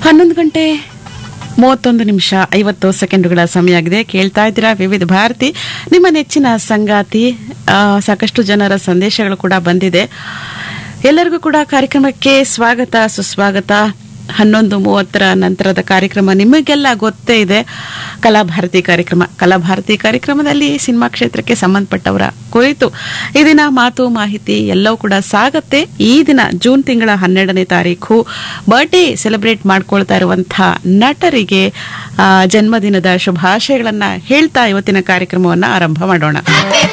ಹನ್ನೊಂದು ಗಂಟೆ ಮೂವತ್ತೊಂದು ನಿಮಿಷ ಐವತ್ತು ಸೆಕೆಂಡುಗಳ ಸಮಯ ಆಗಿದೆ ಕೇಳ್ತಾ ಇದ್ದೀರಾ ವಿವಿಧ ಭಾರತಿ ನಿಮ್ಮ ನೆಚ್ಚಿನ ಸಂಗಾತಿ ಆ, ಸಾಕಷ್ಟು ಜನರ ಸಂದೇಶಗಳು ಕೂಡ ಬಂದಿದೆ ಎಲ್ಲರಿಗೂ ಕೂಡ ಕಾರ್ಯಕ್ರಮಕ್ಕೆ ಸ್ವಾಗತ ಸುಸ್ವಾಗತ ಹನ್ನೊಂದು ಮೂವತ್ತರ ನಂತರದ ಕಾರ್ಯಕ್ರಮ ನಿಮಗೆಲ್ಲ ಗೊತ್ತೇ ಇದೆ ಕಲಾಭಾರತಿ ಕಾರ್ಯಕ್ರಮ ಕಲಾಭಾರತಿ ಕಾರ್ಯಕ್ರಮದಲ್ಲಿ ಸಿನಿಮಾ ಕ್ಷೇತ್ರಕ್ಕೆ ಸಂಬಂಧಪಟ್ಟವರ ಕುರಿತು ಈ ದಿನ ಮಾತು ಮಾಹಿತಿ ಎಲ್ಲವೂ ಕೂಡ ಸಾಗತ್ತೆ ಈ ದಿನ ಜೂನ್ ತಿಂಗಳ ಹನ್ನೆರಡನೇ ತಾರೀಕು ಬರ್ಡೇ ಸೆಲೆಬ್ರೇಟ್ ಮಾಡ್ಕೊಳ್ತಾ ಇರುವಂತಹ ನಟರಿಗೆ ಆ, ಜನ್ಮದಿನದ ಶುಭಾಶಯಗಳನ್ನ ಹೇಳ್ತಾ ಇವತ್ತಿನ ಕಾರ್ಯಕ್ರಮವನ್ನ ಆರಂಭ ಮಾಡೋಣ